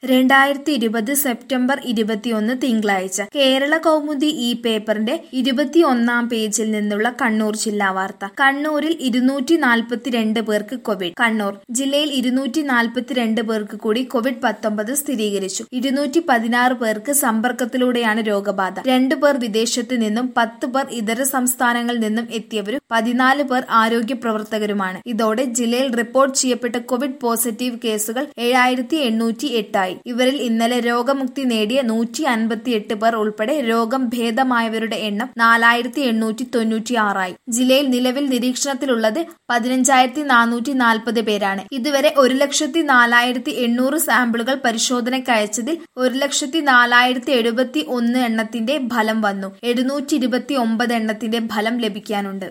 രണ്ടായിരത്തി ഇരുപത് സെപ്റ്റംബർ ഇരുപത്തിയൊന്ന് തിങ്കളാഴ്ച കേരള കൗമുദി ഈ പേപ്പറിന്റെ ഇരുപത്തിയൊന്നാം പേജിൽ നിന്നുള്ള കണ്ണൂർ ജില്ലാ വാർത്ത കണ്ണൂരിൽ ഇരുന്നൂറ്റി നാൽപ്പത്തിരണ്ട് പേർക്ക് കോവിഡ് കണ്ണൂർ ജില്ലയിൽ ഇരുന്നൂറ്റി നാൽപ്പത്തിരണ്ട് പേർക്ക് കൂടി കോവിഡ് പത്തൊമ്പത് സ്ഥിരീകരിച്ചു ഇരുന്നൂറ്റി പതിനാറ് പേർക്ക് സമ്പർക്കത്തിലൂടെയാണ് രോഗബാധ രണ്ടു പേർ വിദേശത്ത് നിന്നും പത്ത് പേർ ഇതര സംസ്ഥാനങ്ങളിൽ നിന്നും എത്തിയവരും പതിനാല് പേർ ആരോഗ്യ പ്രവർത്തകരുമാണ് ഇതോടെ ജില്ലയിൽ റിപ്പോർട്ട് ചെയ്യപ്പെട്ട കോവിഡ് പോസിറ്റീവ് കേസുകൾ ഏഴായിരത്തി എണ്ണൂറ്റി എട്ടായി ഇവരിൽ ഇന്നലെ രോഗമുക്തി നേടിയ നൂറ്റി അൻപത്തിയെട്ട് പേർ ഉൾപ്പെടെ രോഗം ഭേദമായവരുടെ എണ്ണം നാലായിരത്തി എണ്ണൂറ്റി തൊണ്ണൂറ്റി ആറായി ജില്ലയിൽ നിലവിൽ നിരീക്ഷണത്തിലുള്ളത് പതിനഞ്ചായിരത്തി നാനൂറ്റി നാൽപ്പത് പേരാണ് ഇതുവരെ ഒരു ലക്ഷത്തി നാലായിരത്തി എണ്ണൂറ് സാമ്പിളുകൾ പരിശോധനയ്ക്ക് അയച്ചതിൽ ഒരു ലക്ഷത്തി നാലായിരത്തി എഴുപത്തി ഒന്ന് എണ്ണത്തിന്റെ ഫലം വന്നു എഴുന്നൂറ്റി ഇരുപത്തി ഒമ്പത് എണ്ണത്തിന്റെ ഫലം ലഭിക്കാനുണ്ട്